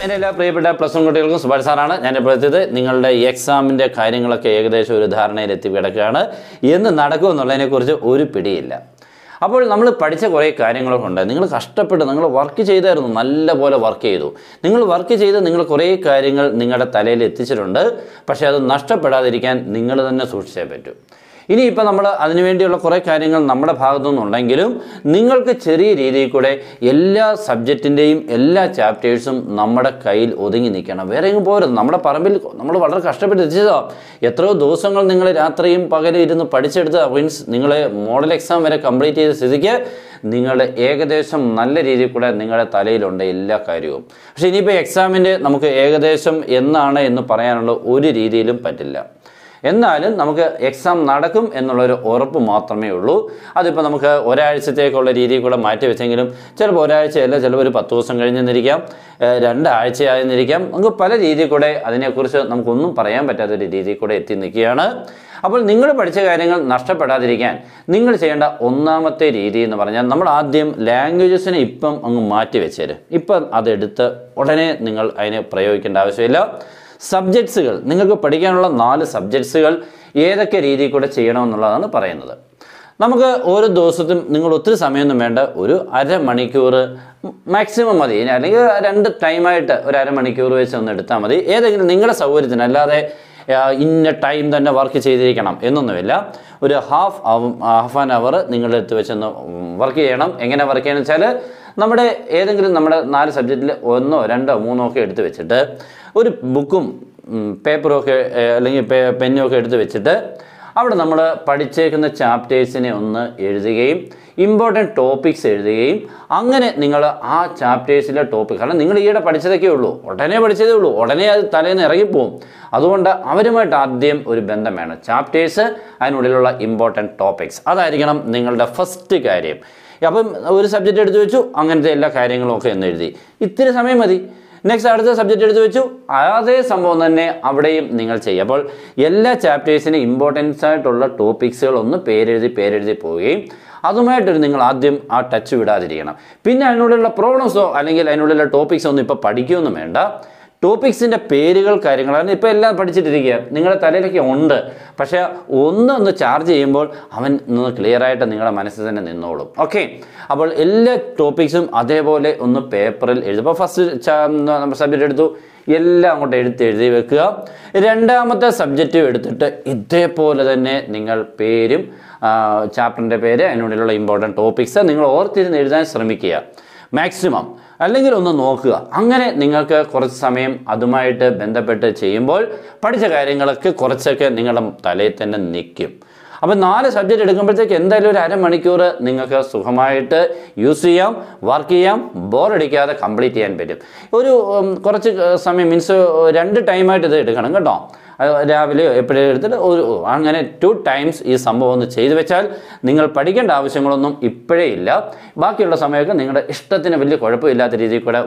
എൻ്റെ എല്ലാ പ്രിയപ്പെട്ട പ്ലസ് വൺ കുട്ടികൾക്കും സുഭാഷ് സാറാണ് ഞാൻ ഇപ്പോൾ എത്തിയത് നിങ്ങളുടെ എക്സാമിൻ്റെ കാര്യങ്ങളൊക്കെ ഏകദേശം ഒരു ധാരണയിൽ എത്തി കിടക്കുകയാണ് എന്ന് നടക്കും എന്നുള്ളതിനെക്കുറിച്ച് ഒരു പിടിയില്ല അപ്പോൾ നമ്മൾ പഠിച്ച കുറേ കാര്യങ്ങളൊക്കെ ഉണ്ട് നിങ്ങൾ കഷ്ടപ്പെട്ട് നിങ്ങൾ വർക്ക് ചെയ്തായിരുന്നു നല്ല പോലെ വർക്ക് ചെയ്തു നിങ്ങൾ വർക്ക് ചെയ്ത് നിങ്ങൾ കുറേ കാര്യങ്ങൾ നിങ്ങളുടെ തലയിൽ എത്തിച്ചിട്ടുണ്ട് പക്ഷേ അത് നഷ്ടപ്പെടാതിരിക്കാൻ നിങ്ങൾ തന്നെ സൂക്ഷിച്ചേ പറ്റൂ ഇനിയിപ്പോൾ നമ്മൾ അതിനുവേണ്ടിയുള്ള കുറേ കാര്യങ്ങൾ നമ്മുടെ ഭാഗത്തു നിന്നുണ്ടെങ്കിലും നിങ്ങൾക്ക് ചെറിയ രീതിയിൽ കൂടെ എല്ലാ സബ്ജക്റ്റിൻ്റെയും എല്ലാ ചാപ്റ്റേഴ്സും നമ്മുടെ കയ്യിൽ ഒതുങ്ങി നിൽക്കണം വേറെ എങ്ങും പോരുത് നമ്മുടെ പറമ്പിൽ നമ്മൾ വളരെ കഷ്ടപ്പെട്ട് എത്തിച്ചതോ എത്രയോ ദിവസങ്ങൾ നിങ്ങൾ രാത്രിയും പകലും ഇരുന്ന് പഠിച്ചെടുത്ത് മീൻസ് നിങ്ങൾ മോഡൽ എക്സാം വരെ കംപ്ലീറ്റ് ചെയ്ത സ്ഥിതിക്ക് നിങ്ങളുടെ ഏകദേശം നല്ല രീതിയിൽ കൂടെ നിങ്ങളുടെ തലയിലുണ്ട് എല്ലാ കാര്യവും പക്ഷേ ഇനിയിപ്പോൾ എക്സാമിൻ്റെ നമുക്ക് ഏകദേശം എന്നാണ് എന്ന് പറയാനുള്ള ഒരു രീതിയിലും പറ്റില്ല എന്നാലും നമുക്ക് എക്സാം നടക്കും എന്നുള്ളൊരു ഉറപ്പ് മാത്രമേ ഉള്ളൂ അതിപ്പോൾ നമുക്ക് ഒരാഴ്ചത്തേക്കുള്ള രീതിയിൽ കൂടെ മാറ്റി വെച്ചെങ്കിലും ചിലപ്പോൾ ഒരാഴ്ചയല്ല ചിലപ്പോൾ ഒരു പത്ത് ദിവസം കഴിഞ്ഞെന്നിരിക്കാം ഏഹ് രണ്ടാഴ്ചയായെന്നിരിക്കാം നമുക്ക് പല രീതിയിൽ കൂടെ അതിനെക്കുറിച്ച് നമുക്കൊന്നും പറയാൻ പറ്റാത്തൊരു രീതിയിൽ കൂടെ എത്തി നിൽക്കുകയാണ് അപ്പോൾ നിങ്ങൾ പഠിച്ച കാര്യങ്ങൾ നഷ്ടപ്പെടാതിരിക്കാൻ നിങ്ങൾ ചെയ്യേണ്ട ഒന്നാമത്തെ രീതി എന്ന് പറഞ്ഞാൽ നമ്മൾ ആദ്യം ലാംഗ്വേജസിനെ ഇപ്പം അങ്ങ് മാറ്റി വെച്ചേര് ഇപ്പം അതെടുത്ത് ഉടനെ നിങ്ങൾ അതിനെ പ്രയോഗിക്കേണ്ട ആവശ്യമില്ല സബ്ജക്ട്സുകൾ നിങ്ങൾക്ക് പഠിക്കാനുള്ള നാല് സബ്ജക്ട്സുകൾ ഏതൊക്കെ രീതിയിൽ കൂടെ ചെയ്യണമെന്നുള്ളതാണ് പറയുന്നത് നമുക്ക് ഓരോ ദിവസത്തും നിങ്ങൾ ഒത്തിരി സമയമൊന്നും വേണ്ട ഒരു അരമണിക്കൂർ മാക്സിമം മതി ഇനി അല്ലെങ്കിൽ രണ്ട് ടൈമായിട്ട് ഒരു അരമണിക്കൂർ വെച്ച് ഒന്ന് എടുത്താൽ മതി ഏതെങ്കിലും നിങ്ങളുടെ സൗകര്യത്തിന് അല്ലാതെ ആ, ഇന്ന ടൈം തന്നെ വർക്ക് ചെയ്തിരിക്കണം എന്നൊന്നുമില്ല ഒരു ഹാഫ് ഹാഫ് ആൻ അവർ നിങ്ങളുടെ അടുത്ത് വെച്ചൊന്ന് വർക്ക് ചെയ്യണം എങ്ങനെ വർക്ക് ചെയ്യണം വെച്ചാൽ നമ്മുടെ ഏതെങ്കിലും നമ്മുടെ നാല് സബ്ജക്റ്റിൽ ഒന്നോ രണ്ടോ മൂന്നോ ഒക്കെ എടുത്ത് വെച്ചിട്ട് ഒരു ബുക്കും പേപ്പറും ഒക്കെ ഏ, അല്ലെങ്കിൽ പെ- പെന്നും ഒക്കെ എടുത്ത് വെച്ചിട്ട് അവിടെ നമ്മൾ പഠിച്ചേക്കുന്ന ചാപ്റ്റേഴ്സിനെ ഒന്ന് എഴുതുകയും ഇമ്പോർട്ടൻറ്റ് ടോപ്പിക്സ് എഴുതുകയും അങ്ങനെ നിങ്ങൾ ആ ചാപ്റ്റേഴ്സിലെ ടോപ്പിക് കാരണം നിങ്ങൾ ഈയിടെ പഠിച്ചതൊക്കെ ഉള്ളൂ ഉടനെ പഠിച്ചതേ ഉള്ളൂ ഉടനെ അത് തലേന്ന് ഇറങ്ങിപ്പോവും അതുകൊണ്ട് അവരുമായിട്ട് ആദ്യം ഒരു ബന്ധം വേണം ചാപ്റ്റേഴ്സ് അതിനുള്ളിലുള്ള ഇമ്പോർട്ടൻറ്റ് ടോപ്പിക്സ് അതായിരിക്കണം നിങ്ങളുടെ ഫസ്റ്റ് കാര്യം അപ്പം ഒരു സബ്ജക്റ്റ് എടുത്തു വെച്ചു അങ്ങനത്തെ എല്ലാ കാര്യങ്ങളും ഒക്കെ എന്ന് എഴുതി ഇത്തിരി സമയം മതി നെക്സ്റ്റ് അടുത്ത സബ്ജക്റ്റ് എടുത്ത് വെച്ചു അതേ സംഭവം തന്നെ അവിടെയും നിങ്ങൾ ചെയ്യുക അപ്പോൾ എല്ലാ ചാപ്റ്റേഴ്സിനും ഇമ്പോർട്ടൻസ് ആയിട്ടുള്ള ടോപ്പിക്സുകൾ ഒന്ന് പേരെഴുതി പേരെഴുതി പോവുകയും അതുമായിട്ടൊരു നിങ്ങൾ ആദ്യം ആ ടച്ച് വിടാതിരിക്കണം പിന്നെ അതിനുള്ളിലുള്ള പ്രോബ്ലംസോ അല്ലെങ്കിൽ അതിനുള്ളിലുള്ള ടോപ്പിക്സോ ഒന്നും ഇപ്പോൾ പഠിക്കുകയൊന്നും വേണ്ട ടോപ്പിക്സിൻ്റെ പേരുകൾ കാര്യങ്ങളാണ് ഇപ്പോൾ എല്ലാം പഠിച്ചിട്ടിരിക്കുക നിങ്ങളുടെ തലയിലൊക്കെ ഉണ്ട് പക്ഷേ ഒന്നൊന്ന് ചാർജ് ചെയ്യുമ്പോൾ അവൻ ഒന്ന് ക്ലിയർ ആയിട്ട് നിങ്ങളുടെ മനസ്സിൽ തന്നെ നിന്നോളും ഓക്കെ അപ്പോൾ എല്ലാ ടോപ്പിക്സും അതേപോലെ ഒന്ന് പേപ്പറിൽ എഴുതും അപ്പോൾ ഫസ്റ്റ് സബ്ജക്റ്റ് എടുത്തു എല്ലാം അങ്ങോട്ട് എടുത്ത് എഴുതി വെക്കുക രണ്ടാമത്തെ സബ്ജക്റ്റും എടുത്തിട്ട് ഇതേപോലെ തന്നെ നിങ്ങൾ പേരും ചാപ്റ്ററിൻ്റെ പേര് അതിനുള്ളിലുള്ള ഇമ്പോർട്ടൻറ്റ് ടോപ്പിക്സ് നിങ്ങൾ ഓർത്തിരുന്ന് എഴുതാൻ ശ്രമിക്കുക മാക്സിമം അല്ലെങ്കിൽ ഒന്ന് നോക്കുക അങ്ങനെ നിങ്ങൾക്ക് കുറച്ച് സമയം അതുമായിട്ട് ബന്ധപ്പെട്ട് ചെയ്യുമ്പോൾ പഠിച്ച കാര്യങ്ങളൊക്കെ കുറച്ചൊക്കെ നിങ്ങളുടെ തലയിൽ തന്നെ നിൽക്കും അപ്പം നാല് സബ്ജക്റ്റ് എടുക്കുമ്പോഴത്തേക്ക് എന്തായാലും ഒരു അരമണിക്കൂർ നിങ്ങൾക്ക് സുഖമായിട്ട് യൂസ് ചെയ്യാം വർക്ക് ചെയ്യാം ബോറടിക്കാതെ കംപ്ലീറ്റ് ചെയ്യാൻ പറ്റും ഒരു ഉം, കുറച്ച് സമയം മീൻസ് രണ്ട് ടൈമായിട്ട് ഇത് എടുക്കണം കേട്ടോ അത് രാവിലെയോ എപ്പോഴും എടുത്തിട്ട് ഒരു അങ്ങനെ ടു ടൈംസ് ഈ സംഭവം ഒന്ന് ചെയ്തു വെച്ചാൽ നിങ്ങൾ പഠിക്കേണ്ട ആവശ്യങ്ങളൊന്നും ഇപ്പോഴേ ഇല്ല ബാക്കിയുള്ള സമയമൊക്കെ നിങ്ങളുടെ ഇഷ്ടത്തിന് വലിയ കുഴപ്പമില്ലാത്ത രീതിയിൽ കൂടെ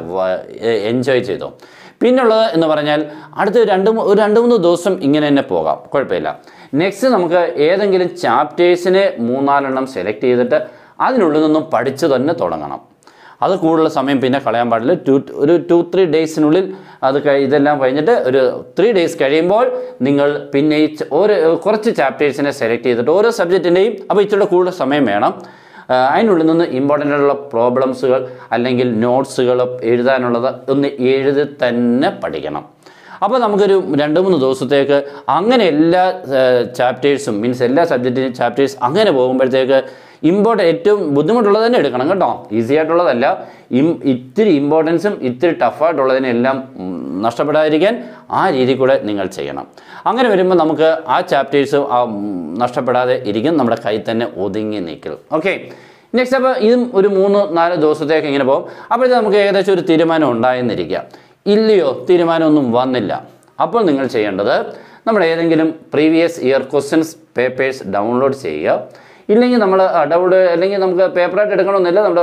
എൻജോയ് ചെയ്തോ പിന്നുള്ളത് എന്ന് പറഞ്ഞാൽ അടുത്ത രണ്ട് മൂ- ഒരു രണ്ട് മൂന്ന് ദിവസം ഇങ്ങനെ തന്നെ പോകാം കുഴപ്പമില്ല നെക്സ്റ്റ് നമുക്ക് ഏതെങ്കിലും ചാപ്റ്റേഴ്സിനെ മൂന്നാലെണ്ണം സെലക്ട് ചെയ്തിട്ട് അതിനുള്ളിൽ നിന്നും പഠിച്ചു തന്നെ തുടങ്ങണം അത് കൂടുതൽ സമയം പിന്നെ കളയാൻ പാടില്ല ടു ഒരു ടു ത്രീ ഡേയ്സിനുള്ളിൽ അത് കഴി ഇതെല്ലാം കഴിഞ്ഞിട്ട് ഒരു ത്രീ ഡേയ്സ് കഴിയുമ്പോൾ നിങ്ങൾ പിന്നെ ഈ ച- ഓരോ കുറച്ച് ചാപ്റ്റേഴ്സിനെ സെലക്ട് ചെയ്തിട്ട് ഓരോ സബ്ജക്റ്റിൻ്റെയും അപ്പോൾ ഇച്ചിരി കൂടുതൽ സമയം വേണം ആ, അതിനുള്ളിൽ നിന്ന് ഇമ്പോർട്ടൻ്റ് ആയിട്ടുള്ള പ്രോബ്ലംസുകൾ അല്ലെങ്കിൽ നോട്ട്സുകൾ എഴുതാനുള്ളത് ഒന്ന് എഴുതി തന്നെ പഠിക്കണം അപ്പോൾ നമുക്കൊരു രണ്ട് മൂന്ന് ദിവസത്തേക്ക് അങ്ങനെ എല്ലാ ചാപ്റ്റേഴ്സും മീൻസ് എല്ലാ സബ്ജക്റ്റിനും ചാപ്റ്റേഴ്സ് അങ്ങനെ പോകുമ്പോഴത്തേക്ക് ഇമ്പോർട്ടൻ്റ് ഏറ്റവും ബുദ്ധിമുട്ടുള്ളത് തന്നെ എടുക്കണം കേട്ടോ ഈസി ആയിട്ടുള്ളതല്ല ഇം ഇത്തിരി ഇമ്പോർട്ടൻസും ഇത്തിരി ടഫായിട്ടുള്ളതിനെല്ലാം ഉം, നഷ്ടപ്പെടാതിരിക്കാൻ ആ രീതി കൂടെ നിങ്ങൾ ചെയ്യണം അങ്ങനെ വരുമ്പോൾ നമുക്ക് ആ ചാപ്റ്റേഴ്സ് നഷ്ടപ്പെടാതെ ഇരിക്കും നമ്മുടെ കയ്യിൽ തന്നെ ഒതുങ്ങി നിൽക്കും ഓക്കെ നെക്സ്റ്റ് അപ്പോൾ ഇതും ഒരു മൂന്ന് നാല് ദിവസത്തേക്ക് ഇങ്ങനെ പോകും അപ്പോഴത്തെ നമുക്ക് ഏകദേശം ഒരു തീരുമാനം ഉണ്ടായെന്നിരിക്കുക ഇല്ലയോ തീരുമാനമൊന്നും വന്നില്ല അപ്പോൾ നിങ്ങൾ ചെയ്യേണ്ടത് നമ്മൾ ഏതെങ്കിലും previous year questions papers download ചെയ്യുക ഇല്ലെങ്കിൽ നമ്മൾ ഡൗൺലോഡ് അല്ലെങ്കിൽ നമുക്ക് പേപ്പറായിട്ട് എടുക്കണമെന്നില്ല നമ്മുടെ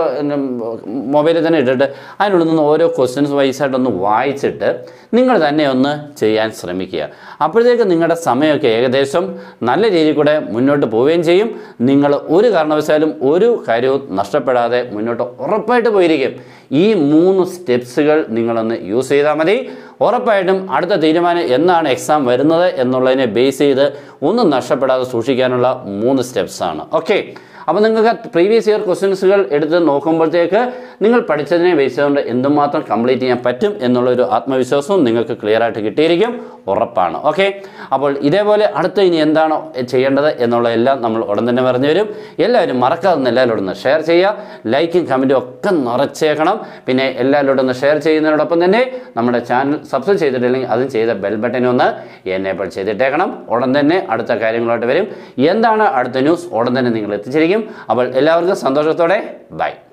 മൊബൈലിൽ തന്നെ ഇട്ടിട്ട് അതിനുള്ളിൽ നിന്ന് ഓരോ ക്വസ്റ്റ്യൻസ് വൈസായിട്ടൊന്ന് വായിച്ചിട്ട് നിങ്ങൾ തന്നെ ഒന്ന് ചെയ്യാൻ ശ്രമിക്കുക അപ്പോഴത്തേക്ക് നിങ്ങളുടെ സമയമൊക്കെ ഏകദേശം നല്ല രീതിയിൽ കൂടെ മുന്നോട്ട് പോവുകയും ചെയ്യും നിങ്ങൾ ഒരു കാരണവശാലും ഒരു കാര്യവും നഷ്ടപ്പെടാതെ മുന്നോട്ട് ഉറപ്പായിട്ട് പോയിരിക്കും ഈ മൂന്ന് സ്റ്റെപ്സുകൾ നിങ്ങളൊന്ന് യൂസ് ചെയ്താൽ മതി ഉറപ്പായിട്ടും അടുത്ത തീരുമാനം എന്നാണ് എക്സാം വരുന്നത് എന്നുള്ളതിനെ ബേസ് ചെയ്ത് ഒന്നും നഷ്ടപ്പെടാതെ സൂക്ഷിക്കാനുള്ള മൂന്ന് സ്റ്റെപ്സാണ് ഓക്കെ അപ്പോൾ നിങ്ങൾക്ക് പ്രീവിയസ് ഇയർ ക്വസ്റ്റ്യൻസുകൾ എടുത്ത് നോക്കുമ്പോഴത്തേക്ക് നിങ്ങൾ പഠിച്ചതിനെ ബേസ് ചെയ്തുകൊണ്ട് എന്തുമാത്രം കംപ്ലീറ്റ് ചെയ്യാൻ പറ്റും എന്നുള്ളൊരു ആത്മവിശ്വാസവും നിങ്ങൾക്ക് ക്ലിയർ ആയിട്ട് കിട്ടിയിരിക്കും ഉറപ്പാണ് ഓക്കെ അപ്പോൾ ഇതേപോലെ അടുത്ത ഇനി എന്താണോ ചെയ്യേണ്ടത് എന്നുള്ളതെല്ലാം നമ്മൾ ഉടൻ തന്നെ പറഞ്ഞു തരും എല്ലാവരും മറക്കാതെ ഒന്ന് എല്ലാവരോടും ഒന്ന് ഷെയർ ചെയ്യുക ലൈക്കും കമൻറ്റും ഒക്കെ നിറച്ചേക്കണം പിന്നെ എല്ലാവരോടും ഒന്ന് ഷെയർ ചെയ്യുന്നതിനോടൊപ്പം തന്നെ നമ്മുടെ ചാനൽ സബ്സ്ക്രൈബ് ചെയ്തിട്ടില്ലെങ്കിൽ അതും ചെയ്ത ബെൽ ബട്ടൺ ഒന്ന് എനേബിൾ ചെയ്തിട്ടേക്കണം ഉടൻ തന്നെ അടുത്ത കാര്യങ്ങളായിട്ട് വരും എന്താണ് അടുത്ത ന്യൂസ് ഉടൻ തന്നെ നിങ്ങൾ എത്തിച്ചിരിക്കും അപ്പോൾ എല്ലാവർക്കും സന്തോഷത്തോടെ ബൈ